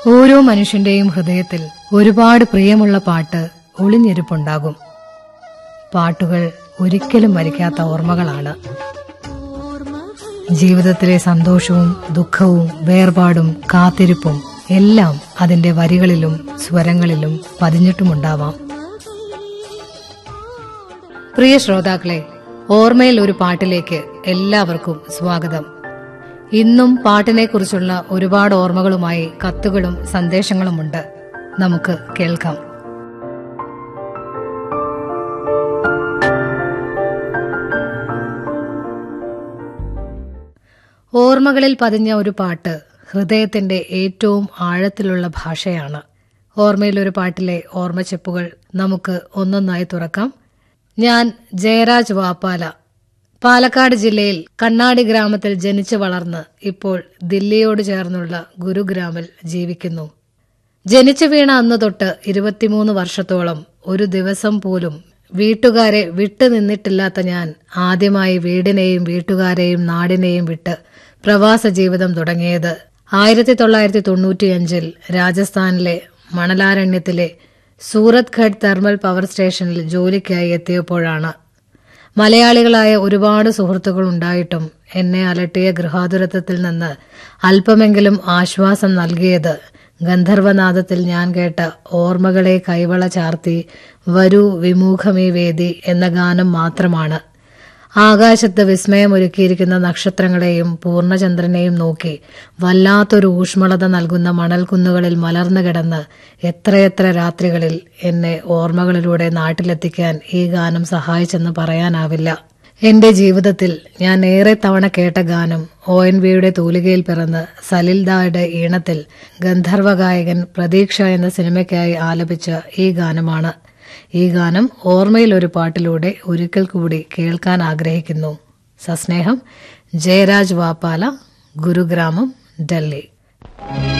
ഓരോ മനുഷ്യന്റെയും ഹൃദയത്തിൽ ഒരുപാട് പ്രിയമുള്ള പാട്ട് ഒളിഞ്ഞിരിപ്പുണ്ടാകും പാട്ടുകൾ ഒരിക്കലും മരിക്കാത്ത ഓർമ്മകളാണ് ജീവിതത്തിലെ സന്തോഷവും ദുഃഖവും വേർപാടും കാത്തിരിപ്പും എല്ലാം അതിന്റെ വരികളിലും സ്വരങ്ങളിലും പതിഞ്ഞിട്ടുമുണ്ടാവാം പ്രിയ ശ്രോതാക്കളെ ഓർമ്മയിൽ ഒരു പാട്ടിലേക്ക് എല്ലാവർക്കും സ്വാഗതം ഇന്നും പാട്ടിനെക്കുറിച്ചുള്ള ഒരുപാട് ഓർമ്മകളുമായി കത്തുകളും സന്ദേശങ്ങളുമുണ്ട് നമുക്ക് കേൾക്കാം ഓർമ്മകളിൽ പതിഞ്ഞ ഒരു പാട്ട് ഹൃദയത്തിന്റെ ഏറ്റവും ആഴത്തിലുള്ള ഭാഷയാണ് ഓർമ്മയിലൊരു പാട്ടിലെ ഓർമ്മച്ചെപ്പുകൾ നമുക്ക് ഒന്നൊന്നായി തുറക്കാം ഞാൻ ജയരാജ് വാപ്പാല പാലക്കാട് ജില്ലയിൽ കണ്ണാടി ഗ്രാമത്തിൽ ജനിച്ചു വളർന്ന് ഇപ്പോൾ ദില്ലിയോട് ചേർന്നുള്ള ഗുരുഗ്രാമിൽ ജീവിക്കുന്നു ജനിച്ചു വീണ അന്ന് തൊട്ട് ഇരുപത്തിമൂന്ന് വർഷത്തോളം ഒരു ദിവസം പോലും വീട്ടുകാരെ വിട്ടു നിന്നിട്ടില്ലാത്ത ഞാൻ ആദ്യമായി വീടിനെയും വീട്ടുകാരെയും നാടിനെയും വിട്ട് പ്രവാസ ജീവിതം തുടങ്ങിയത് ആയിരത്തി തൊള്ളായിരത്തി തൊണ്ണൂറ്റിയഞ്ചിൽ രാജസ്ഥാനിലെ മണലാരണ്യത്തിലെ സൂറത്ഘഡ് തെർമൽ പവർ സ്റ്റേഷനിൽ ജോലിക്കായി എത്തിയപ്പോഴാണ് മലയാളികളായ ഒരുപാട് സുഹൃത്തുക്കൾ ഉണ്ടായിട്ടും എന്നെ അലട്ടിയ ഗൃഹാതുരത്വത്തിൽ നിന്ന് അല്പമെങ്കിലും ആശ്വാസം നൽകിയത് ഗന്ധർവനാദത്തിൽ ഞാൻ കേട്ട ഓർമ്മകളെ കൈവള ചാർത്തി വരൂ വിമുഖമേ വേദി എന്ന ഗാനം മാത്രമാണ് ആകാശത്ത് വിസ്മയമൊരുക്കിയിരിക്കുന്ന നക്ഷത്രങ്ങളെയും പൂർണ്ണചന്ദ്രനെയും നോക്കി വല്ലാത്തൊരു ഊഷ്മളത നൽകുന്ന മണൽക്കുന്നുകളിൽ മലർന്നു കിടന്ന് എത്രയെത്ര രാത്രികളിൽ എന്നെ ഓർമ്മകളിലൂടെ നാട്ടിലെത്തിക്കാൻ ഈ ഗാനം സഹായിച്ചെന്ന് പറയാനാവില്ല എന്റെ ജീവിതത്തിൽ ഞാൻ ഏറെ തവണ കേട്ട ഗാനം ഒ എൻ വിയുടെ തൂലികയിൽ പിറന്ന് സലിൽദായുടെ ഈണത്തിൽ ഗന്ധർവ ഗായകൻ പ്രതീക്ഷ എന്ന സിനിമയ്ക്കായി ആലപിച്ച ഈ ഗാനമാണ് ഈ ഗാനം ഓർമ്മയിൽ ഒരു പാട്ടിലൂടെ ഒരിക്കൽ കൂടി കേൾക്കാൻ ആഗ്രഹിക്കുന്നു സസ്നേഹം ജയരാജ് വാപ്പാല ഗുരുഗ്രാമം ഡൽഹി